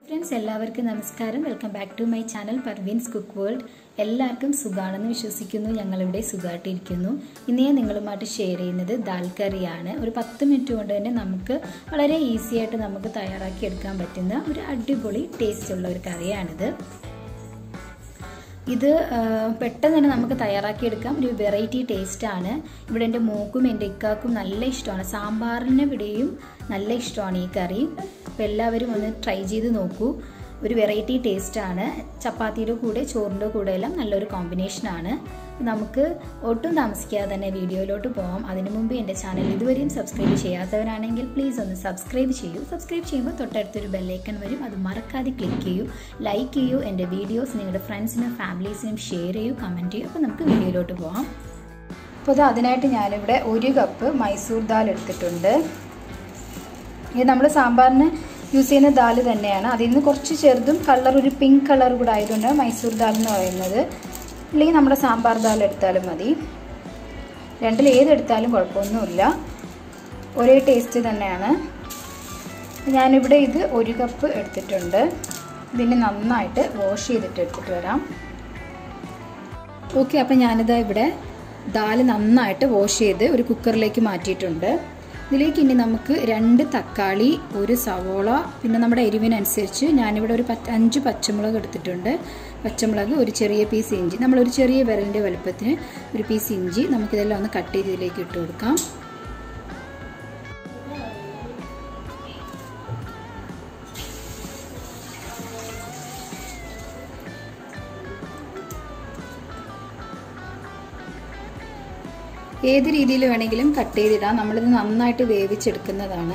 friends എല്ലാവർക്കും നമസ്കാരം welcome back to my channel Parveen's cook world എല്ലാവർക്കും സുഖാണെന്ന് വിശ്വസിക്കുന്നു ഞങ്ങളിവിടെ സുഖമായിട്ടിരിക്കുന്നു ഇന്ന് ഞാൻ നിങ്ങളുമായിട്ട് ഷെയർ ചെയ്യുന്നത് ദാൽ കറിയാണ് ഒരു പത്ത് മിനിറ്റ് കൊണ്ട് തന്നെ നമുക്ക് വളരെ ഈസി ആയിട്ട് നമുക്ക് തയ്യാറാക്കി എടുക്കാൻ പറ്റുന്ന ഒരു അടിപൊളി ടേസ്റ്റ് ഉള്ള ഒരു കറിയാണിത് ഇത് പെട്ടെന്ന് തന്നെ നമുക്ക് തയ്യാറാക്കിയെടുക്കാം ഒരു വെറൈറ്റി ടേസ്റ്റാണ് ഇവിടെ എൻ്റെ മൂക്കും എൻ്റെ ഇക്കാക്കും നല്ല ഇഷ്ടമാണ് സാമ്പാറിന് ഇവിടെയും നല്ല ഇഷ്ടമാണ് ഈ കറി അപ്പോൾ എല്ലാവരും ഒന്ന് ട്രൈ ചെയ്ത് നോക്കൂ ഒരു വെറൈറ്റി ടേസ്റ്റാണ് ചപ്പാത്തിയുടെ കൂടെ ചോറിൻ്റെ കൂടെ എല്ലാം നല്ലൊരു കോമ്പിനേഷനാണ് നമുക്ക് ഒട്ടും താമസിക്കാതെ തന്നെ വീഡിയോയിലോട്ട് പോകാം അതിനു മുമ്പ് എൻ്റെ ചാനൽ ഇതുവരെയും സബ്സ്ക്രൈബ് ചെയ്യാത്തവരാണെങ്കിൽ പ്ലീസ് ഒന്ന് സബ്സ്ക്രൈബ് ചെയ്യൂ സബ്സ്ക്രൈബ് ചെയ്യുമ്പോൾ തൊട്ടടുത്തൊരു ബെല്ലൈക്കൺ വരും അത് മറക്കാതെ ക്ലിക്ക് ചെയ്യൂ ലൈക്ക് ചെയ്യൂ എൻ്റെ വീഡിയോസ് നിങ്ങളുടെ ഫ്രണ്ട്സിനും ഫാമിലീസിനും ഷെയർ ചെയ്യൂ കമൻറ്റ് ചെയ്യൂ അപ്പോൾ നമുക്ക് വീഡിയോയിലോട്ട് പോകാം അപ്പോൾ ഇത് അതിനായിട്ട് ഞാനിവിടെ ഒരു കപ്പ് മൈസൂർ ദാൽ എടുത്തിട്ടുണ്ട് ഇത് നമ്മൾ സാമ്പാറിന് യൂസ് ചെയ്യുന്ന ദാൽ തന്നെയാണ് അതിൽ നിന്ന് കുറച്ച് ചെറുതും കളർ ഒരു പിങ്ക് കളർ കൂടെ ആയതുകൊണ്ട് മൈസൂർ ദാൽ എന്ന് പറയുന്നത് അല്ലെങ്കിൽ നമ്മുടെ സാമ്പാർ ദാൽ എടുത്താലും മതി രണ്ടിൽ ഏതെടുത്താലും കുഴപ്പമൊന്നുമില്ല ഒരേ ടേസ്റ്റ് തന്നെയാണ് ഞാനിവിടെ ഇത് ഒരു കപ്പ് എടുത്തിട്ടുണ്ട് ഇതിനെ നന്നായിട്ട് വാഷ് ചെയ്തിട്ട് എടുത്തിട്ട് വരാം ഓക്കെ അപ്പം ഞാനിതാ ഇവിടെ ദാൽ നന്നായിട്ട് വാഷ് ചെയ്ത് ഒരു കുക്കറിലേക്ക് മാറ്റിയിട്ടുണ്ട് ഇതിലേക്ക് ഇനി നമുക്ക് രണ്ട് തക്കാളി ഒരു സവോള പിന്നെ നമ്മുടെ എരിവിനനുസരിച്ച് ഞാനിവിടെ ഒരു പച്ച അഞ്ച് പച്ചമുളക് എടുത്തിട്ടുണ്ട് പച്ചമുളക് ഒരു ചെറിയ പീസ് ഇഞ്ചി നമ്മളൊരു ചെറിയ വിരലിൻ്റെ വലുപ്പത്തിന് ഒരു പീസ് ഇഞ്ചി നമുക്കിതെല്ലാം ഒന്ന് കട്ട് ചെയ്ത് ഇതിലേക്ക് ഇട്ട് കൊടുക്കാം ഏത് രീതിയിൽ വേണമെങ്കിലും കട്ട് ചെയ്തിടാം നമ്മളിത് നന്നായിട്ട് വേവിച്ചെടുക്കുന്നതാണ്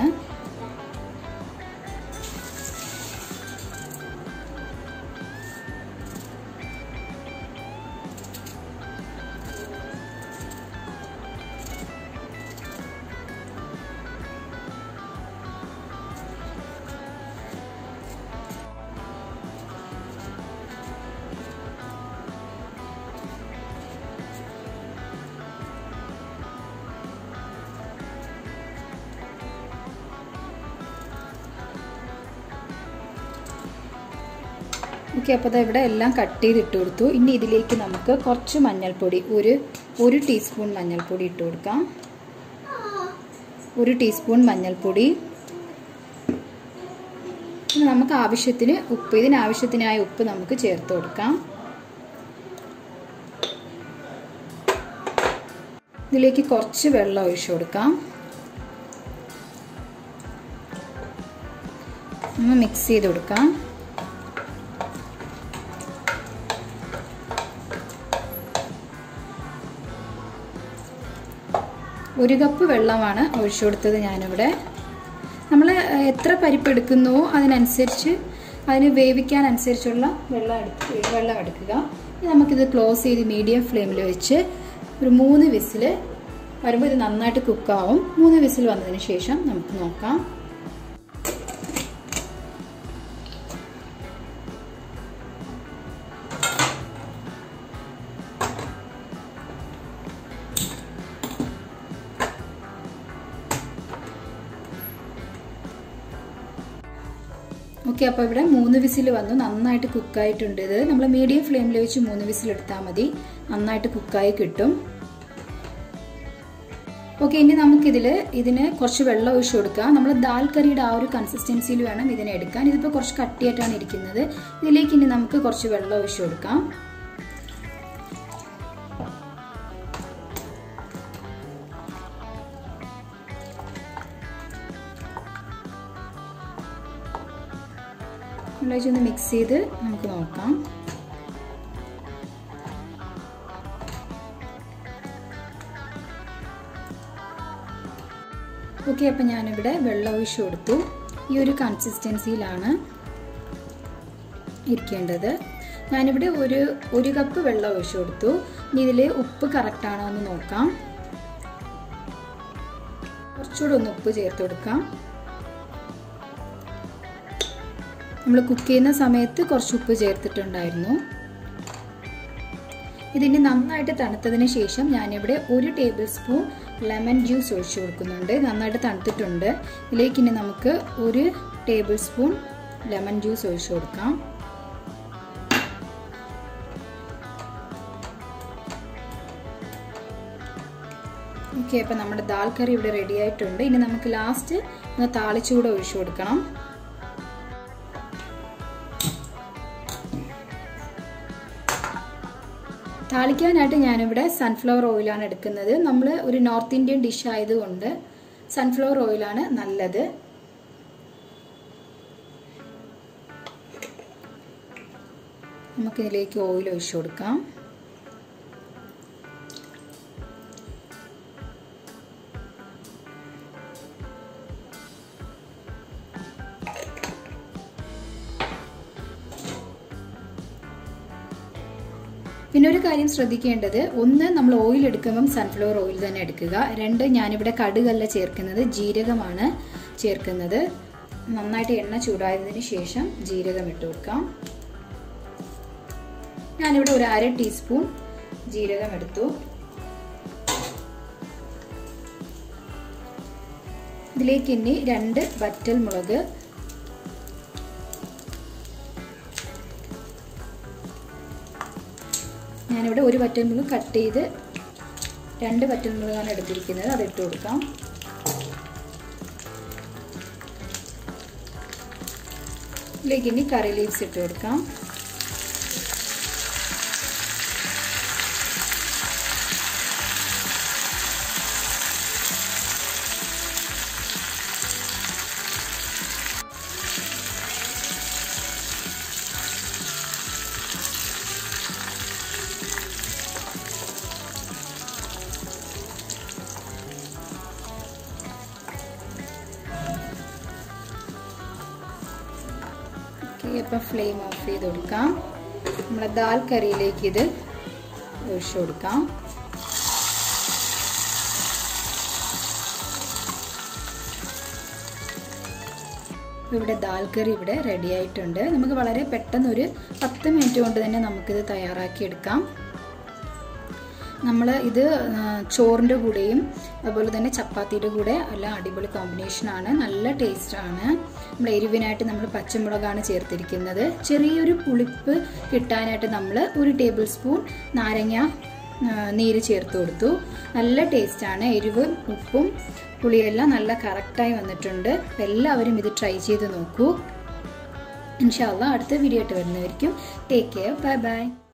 ഓക്കെ അപ്പോൾ അത് ഇവിടെ എല്ലാം കട്ട് ചെയ്ത് ഇട്ട് കൊടുത്തു ഇനി ഇതിലേക്ക് നമുക്ക് കുറച്ച് മഞ്ഞൾപ്പൊടി ഒരു ഒരു ടീസ്പൂൺ മഞ്ഞൾപ്പൊടി ഇട്ട് കൊടുക്കാം ഒരു ടീസ്പൂൺ മഞ്ഞൾപ്പൊടി പിന്നെ നമുക്ക് ആവശ്യത്തിന് ഉപ്പ് ഇതിന് ആവശ്യത്തിനായ ഉപ്പ് നമുക്ക് ചേർത്ത് കൊടുക്കാം ഇതിലേക്ക് കുറച്ച് വെള്ളം ഒഴിച്ചു കൊടുക്കാം ഒന്ന് മിക്സ് ചെയ്ത് കൊടുക്കാം ഒരു കപ്പ് വെള്ളമാണ് ഒഴിച്ചു കൊടുത്തത് ഞാനിവിടെ നമ്മൾ എത്ര പരിപ്പ് എടുക്കുന്നുവോ അതിനനുസരിച്ച് അതിന് വേവിക്കാൻ അനുസരിച്ചുള്ള വെള്ളം എടുക്കുക വെള്ളം എടുക്കുക നമുക്കിത് ക്ലോസ് ചെയ്ത് മീഡിയം ഫ്ലെയിമിൽ വെച്ച് ഒരു മൂന്ന് വിസിൽ വരുമ്പോൾ ഇത് നന്നായിട്ട് കുക്കാവും മൂന്ന് വിസിൽ വന്നതിന് ശേഷം നമുക്ക് നോക്കാം ഓക്കെ അപ്പോൾ ഇവിടെ മൂന്ന് വിസിൽ വന്നു നന്നായിട്ട് കുക്കായിട്ടുണ്ട് ഇത് നമ്മൾ മീഡിയം ഫ്ലെയിമിൽ വെച്ച് മൂന്ന് വിസിൽ എടുത്താൽ മതി നന്നായിട്ട് കുക്കായി കിട്ടും ഓക്കെ ഇനി നമുക്കിതിൽ ഇതിന് കുറച്ച് വെള്ളം ഒഴിച്ചു കൊടുക്കാം നമ്മൾ ദാൽ കറിയുടെ ആ ഒരു കൺസിസ്റ്റൻസിയിൽ വേണം ഇതിനെ എടുക്കാൻ ഇതിപ്പോൾ കുറച്ച് കട്ടിയായിട്ടാണ് ഇരിക്കുന്നത് ഇതിലേക്ക് ഇനി നമുക്ക് കുറച്ച് വെള്ളം ഒഴിച്ചു കൊടുക്കാം ഒന്ന് മിക്സ് ചെയ്ത് നമുക്ക് നോക്കാം ഓക്കെ അപ്പം ഞാനിവിടെ വെള്ളം ഒഴിച്ചു കൊടുത്തു ഈ ഒരു കൺസിസ്റ്റൻസിയിലാണ് ഇരിക്കേണ്ടത് ഞാനിവിടെ ഒരു ഒരു കപ്പ് വെള്ളം ഒഴിച്ചു കൊടുത്തു ഇനി ഇതിൽ ഉപ്പ് കറക്റ്റാണോ എന്ന് നോക്കാം കുറച്ചുകൂടെ ഒന്ന് ഉപ്പ് ചേർത്ത് കൊടുക്കാം നമ്മൾ കുക്ക് ചെയ്യുന്ന സമയത്ത് കുറച്ച് ഉപ്പ് ചേർത്തിട്ടുണ്ടായിരുന്നു ഇതിന് നന്നായിട്ട് തണുത്തതിന് ശേഷം ഞാനിവിടെ ഒരു ടേബിൾ സ്പൂൺ ലെമൺ ജ്യൂസ് ഒഴിച്ചു കൊടുക്കുന്നുണ്ട് നന്നായിട്ട് തണുത്തിട്ടുണ്ട് ഇതിലേക്ക് ഇനി നമുക്ക് ഒരു ടേബിൾ സ്പൂൺ ലെമൺ ജ്യൂസ് ഒഴിച്ചു കൊടുക്കാം ഓക്കെ അപ്പം നമ്മുടെ ദാൽ കറി ഇവിടെ റെഡി ആയിട്ടുണ്ട് ഇനി നമുക്ക് ലാസ്റ്റ് ഒന്ന് താളിച്ചുകൂടെ ഒഴിച്ചു കൊടുക്കണം താളിക്കാനായിട്ട് ഞാനിവിടെ സൺഫ്ലവർ ഓയിലാണ് എടുക്കുന്നത് നമ്മൾ ഒരു നോർത്ത് ഇന്ത്യൻ ഡിഷ് ആയതുകൊണ്ട് സൺഫ്ലവർ ഓയിലാണ് നല്ലത് നമുക്കിതിലേക്ക് ഓയിൽ ഒഴിച്ചു കൊടുക്കാം പിന്നെ ഒരു കാര്യം ശ്രദ്ധിക്കേണ്ടത് ഒന്ന് നമ്മൾ ഓയിൽ എടുക്കുമ്പം സൺഫ്ലവർ ഓയിൽ തന്നെ എടുക്കുക രണ്ട് ഞാനിവിടെ കടുകല്ല ചേർക്കുന്നത് ജീരകമാണ് ചേർക്കുന്നത് നന്നായിട്ട് എണ്ണ ചൂടായതിനു ശേഷം ജീരകം ഇട്ട് കൊടുക്കാം ഞാനിവിടെ ഒരു അര ടീസ്പൂൺ ജീരകം എടുത്തു ഇതിലേക്ക് ഇനി രണ്ട് വറ്റൽ മുളക് ഞാനിവിടെ ഒരു വറ്റൽമുളക് കട്ട് ചെയ്ത് രണ്ട് വറ്റൽമുളകാണ് എടുത്തിരിക്കുന്നത് അത് ഇട്ട് കൊടുക്കാം ഇതിലേക്ക് ഇനി കറി ലീവ്സ് ഇട്ട് കൊടുക്കാം ഓക്കെ അപ്പം ഫ്ലെയിം ഓഫ് ചെയ്ത് കൊടുക്കാം നമ്മുടെ ദാൽ കറിയിലേക്ക് ഇത് ഒഴിച്ചു കൊടുക്കാം ഇവിടെ ദാൽ കറി ഇവിടെ റെഡി ആയിട്ടുണ്ട് നമുക്ക് വളരെ പെട്ടെന്ന് ഒരു പത്ത് മിനിറ്റ് കൊണ്ട് തന്നെ നമുക്കിത് തയ്യാറാക്കി എടുക്കാം നമ്മൾ ഇത് ചോറിൻ്റെ കൂടെയും അതുപോലെ തന്നെ ചപ്പാത്തിയുടെ കൂടെ എല്ലാം അടിപൊളി കോമ്പിനേഷനാണ് നല്ല ടേസ്റ്റാണ് നമ്മൾ എരിവിനായിട്ട് നമ്മൾ പച്ചമുളകാണ് ചേർത്തിരിക്കുന്നത് ചെറിയൊരു പുളിപ്പ് കിട്ടാനായിട്ട് നമ്മൾ ഒരു ടേബിൾ സ്പൂൺ നാരങ്ങ നീര് ചേർത്ത് കൊടുത്തു നല്ല ടേസ്റ്റാണ് എരിവും ഉപ്പും പുളിയെല്ലാം നല്ല കറക്റ്റായി വന്നിട്ടുണ്ട് എല്ലാവരും ഇത് ട്രൈ ചെയ്ത് നോക്കൂ ഇൻഷാല്ല അടുത്ത വീഡിയോ ആയിട്ട് വരുന്നവരിക്കും ടേക്ക് കെയർ ബൈ ബൈ